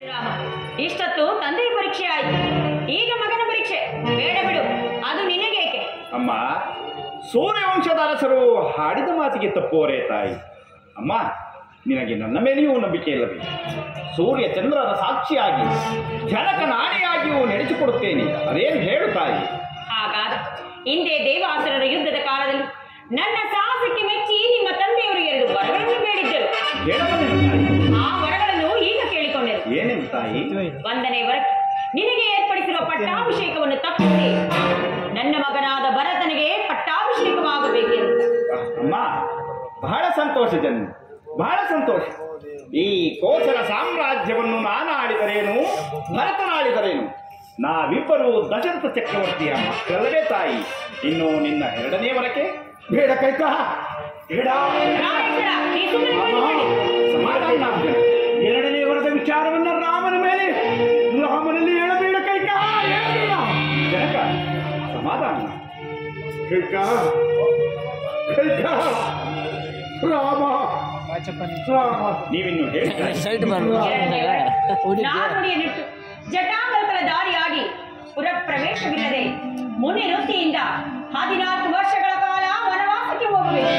ರಾಮ ಇಷ್ಟೊತ್ತು ತಂದೆಯ ಪರೀಕ್ಷೆ ಆಯ್ತು ಈಗ ಮಗನ ಪರೀಕ್ಷೆ ಬೇಡ ಬಿಡು ಅದು ನಿನಗೇಕೆ ಅಮ್ಮ ಸೂರ್ಯವಂಶದ ಅರಸರು ಹಾಡಿದ ಮಾತಿಗೆ ತಪ್ಪುವರೇ ತಾಯಿ ಅಮ್ಮ ನಿನಗೆ ನನ್ನ ಮೇಲೆಯೂ ನಂಬಿಕೆ ಇಲ್ಲವೇ ಸೂರ್ಯ ಚಂದ್ರರ ಸಾಕ್ಷಿಯಾಗಿ ಜನಕ ನಾಡಿಯಾಗಿಯೂ ನಡೆಸಿಕೊಡುತ್ತೇನೆ ಅದೇನು ಹೇಳು ತಾಯಿ ಹಾಗಾದ ಹಿಂದೆ ದೇವಾಸುರರ ಯುದ್ಧದ ಕಾಲದಲ್ಲಿ ನನ್ನ ಸಾಹಸಕ್ಕೆ ಮೆಚ್ಚಿ ನಿಮ್ಮ ತಂದೆಯವರು ಎರಡು ವರಗಳನ್ನು ಬೇಡಿದ್ದರು ಹೇಳಬಲ್ಲೆನು ತಾಯಿ ಆ ವರಗಳನ್ನು ಈಗ ಕೇಳಿಕೊಂಡೆರು ಏನೆಂದು ತಾಯಿ ಒಂದನೇ ವರಕ್ಕೆ ನಿನಗೆ ಏರ್ಪಡಿಸಿರುವ ಪಟ್ಟಾಭಿಷೇಕವನ್ನು ತಪ್ಪಿಸಿ ನನ್ನ ಮಗನಾದ ಭರತನಿಗೆ ಪಟ್ಟಾಭಿಷೇಕವಾಗಬೇಕೆಂದು ಅಮ್ಮ ಬಹಳ ಸಂತೋಷ ಜನ ಬಹಳ ಸಂತೋಷ ಈ ಕೋಸಲ ಸಾಮ್ರಾಜ್ಯವನ್ನು ನಾನು ಆಳಿದರೇನು ಭರತನಾಳಿದರೇನು ನಾವಿಬ್ಬರು ದಶರಥ ಚಕ್ರವರ್ತಿಯ ಮಕ್ಕಳಲ್ಲವೇ ತಾಯಿ ಇನ್ನು ನಿನ್ನ ಎರಡನೇ ವರಕ್ಕೆ ಬೇಡ ಕೈಕ ಬೇಡ ರಾಮೇಶ್ವರ, ನೀ ಸುಮ್ಮನೆ ಕೂತ್ಕೊಳ್ಳಿ. ಸಮಾಧಾನ ಆಗ್ತೇನೆ. ಎರಡನೇ ವರದ ವಿಚಾರವನ್ನ ರಾಮನ ಮೇಲೆ ರಾಮನಲ್ಲಿ ಹೇಳಬೇಡ ಕೈಕ ಹೇಳಬೇಡ ಜನಕ ಸಮಾಧಾನ ಕೈಕ ಕೈಕ ರಾಮ ರಾಮ ನೀವಿನ್ನು ಹೇಳ್ತಾರೆ ಶರ್ಟ್ ಬಂದು ನಾನುಡಿಯನ್ನಿಟ್ಟು ಜಟಾಮಲ್ಕಲ ದಾರಿಯಾಗಿ ಪುರ ಪ್ರವೇಶವಿಲ್ಲದೆ ಮುನಿ ವೃತ್ತಿಯಿಂದ ಹದಿನಾಲ್ಕು ವರ್ಷಗಳ ಕಾಲ ವನವಾಸಕ್ಕೆ ಹೋಗಬೇಕು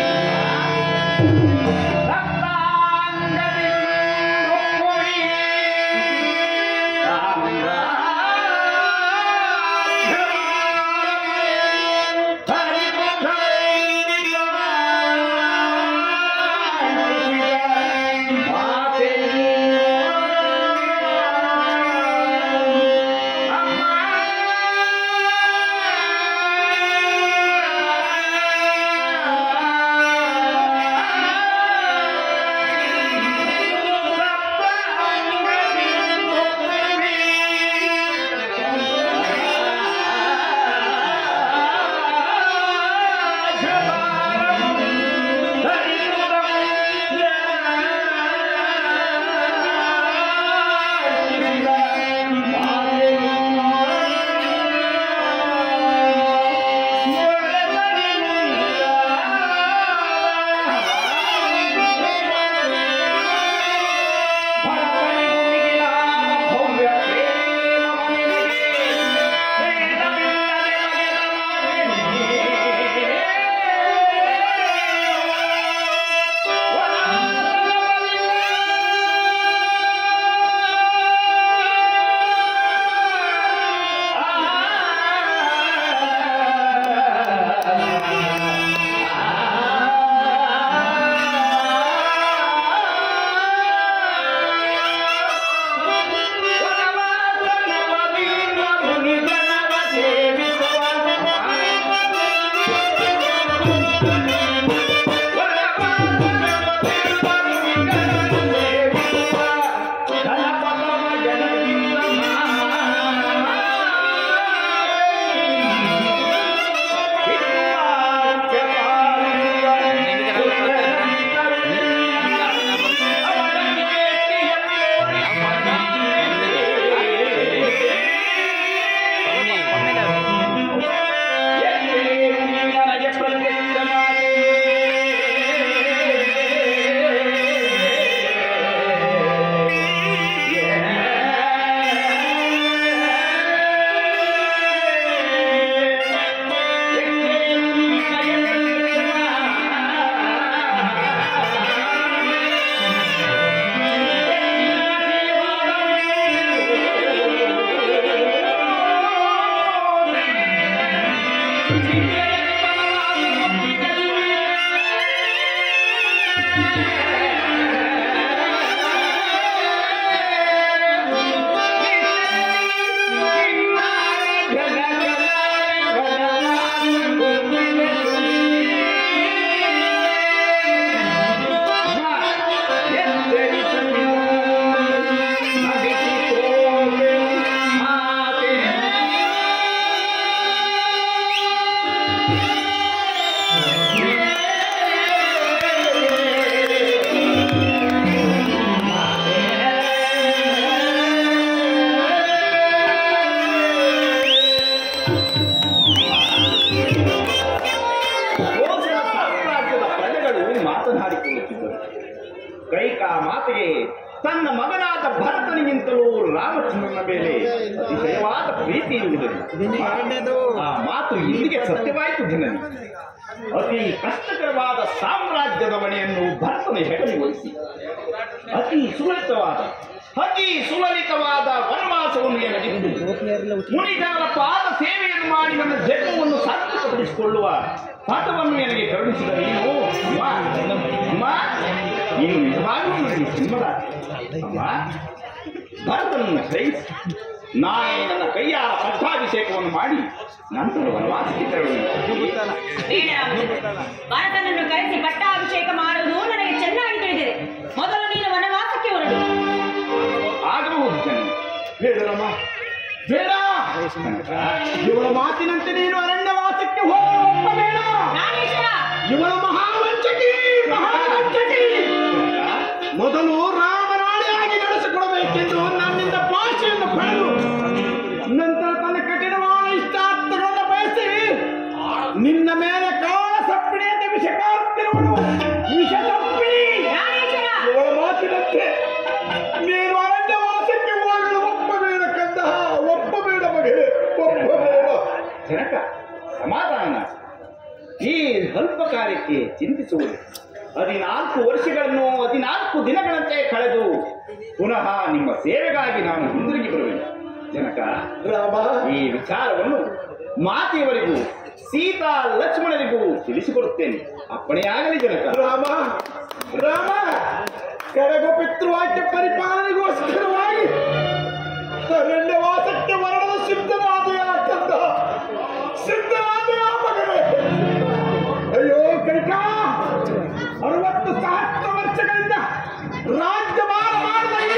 ಮಾತೆ ನನ್ನ ಮಗನಾದ ಭರತನಿಗಿಂತಲೂ ರಾಮಚಂದ್ರನ ಮೇಲೆ ಅತಿಶಯವಾದ ಪ್ರೀತಿ ಇರುವುದು ಆ ಮಾತು ಇಲ್ಲಿಗೆ ಸತ್ಯವಾಯಿತು ಜನನಿ ಅತಿ ಕಷ್ಟಕರವಾದ ಸಾಮ್ರಾಜ್ಯದ ಮನೆಯನ್ನು ಭರತನ ಹೆಗಲಿ ವಹಿಸಿ ಅತಿ ಸುಲಲಿತವಾದ ಅತಿ ಸುಲಲಿತವಾದ ವನವಾಸವನ್ನು ಎನಗಿದ್ದು ಮುನಿಗಳ ಪಾದ ಸೇವೆಯನ್ನು ಮಾಡಿ ನನ್ನ ಜನ್ಮವನ್ನು ಸಾರ್ಥಕಪಡಿಸಿಕೊಳ್ಳುವ ಪಾಠವನ್ನು ನನಗೆ ಕರುಣಿಸಿದ ನೀವು ಅಮ್ಮ ಅಮ್ಮ ನೀನು ನಿಜವಾಗಿಯೂ ನನಗೆ ಜನ್ಮದ ಅಮ್ಮ ಭರತನನ್ನು ಗ್ರಹಿಸಿ ನಾಳೆ ನನ್ನ ಕೈಯಾರ ಪಟ್ಟಾಭಿಷೇಕವನ್ನು ಮಾಡಿ ನಂತರ ವನವಾಸಕ್ಕೆ ತೆರಳುವುದು ಬೇಡ ರಾಮಚಂದ್ರ ಭರತನನ್ನು ಕರೆಸಿ ಪಟ್ಟಾಭಿಷೇಕ ಮಾಡುವುದು ನನಗೆ ಚೆನ್ನಾಗಿ ತಿಳಿದಿದೆ ಮೊದಲು ನೀನು ವನವಾಸಕ್ಕೆ ಹೊರಡು ಆಗಬಹುದು ಜನನಿ ಬೇಡರಮ್ಮ ಬೇಡ ಇವಳ ಮಾತಿನಂತೆ ನೀನು ಅರಣ್ಯವಾಸಕ್ಕೆ ಹೋಗಿ ಒಪ್ಪಬೇಡ ಪ್ರಾಣೇಶ್ವರ ಇವಳ ಮಹಾವಂಚಕಿ ಮಹಾವಂಚಕಿ ಮೊದಲು ರಾಮರಾಣಿಯಾಗಿ ನಡೆಸಿಕೊಡಬೇಕೆಂದು ನನ್ನಿಂದ ಭಾಷೆಯನ್ನು ಪಡೆದು ನಂತರ ತನ್ನ ಕಠಿಣವಾದ ಇಷ್ಟಾರ್ಥಗಳನ್ನು ಬಯಸಿ ನಿನ್ನ ಮೇಲೆ ಕಾಳ ಸಪ್ಪಿಣಿ ಅಂತ ವಿಷ ಕಾರುತ್ತಿರುವನು ವಿಷ ಸಪ್ಪಿಣಿ ಪ್ರಾಣೇಶ್ವರ ಇವಳ ಮಾತಿನಂತೆ ನೀನು ಅರಣ್ಯವಾಸಕ್ಕೆ ಹೋಗಲು ಒಪ್ಪಬೇಡ ಕಂದ ಒಪ್ಪಬೇಡ ಮಗೇ ಒಪ್ಪಬೇಡ ಜನಕ ಸಮಾಧಾನ ಈ ಅಲ್ಪ ಕಾರ್ಯಕ್ಕೆ ಚಿಂತಿಸುವುದು ಹದಿನಾಲ್ಕು ವರ್ಷಗಳನ್ನು ಹದಿನಾಲ್ಕು ದಿನಗಳಂತೆ ಕಳೆದು ಪುನಃ ನಿಮ್ಮ ಸೇವೆಗಾಗಿ ನಾನು ಹಿಂದಿರುಗಿ ಬರುವೆನು ಜನಕ ರಾಮ ಈ ವಿಚಾರವನ್ನು ಮಾತೆಯವರಿಗೂ ಸೀತಾ ಲಕ್ಷ್ಮಣರಿಗೂ ತಿಳಿಸಿಕೊಡುತ್ತೇನೆ ಅಪ್ಪಣೆಯಾಗಲಿ ಜನಕ ರಾಮ ರಾಮ ಕಡೆಗೂ ಪಿತೃವಾಕ್ಯ ಪರಿಪಾಲನೆ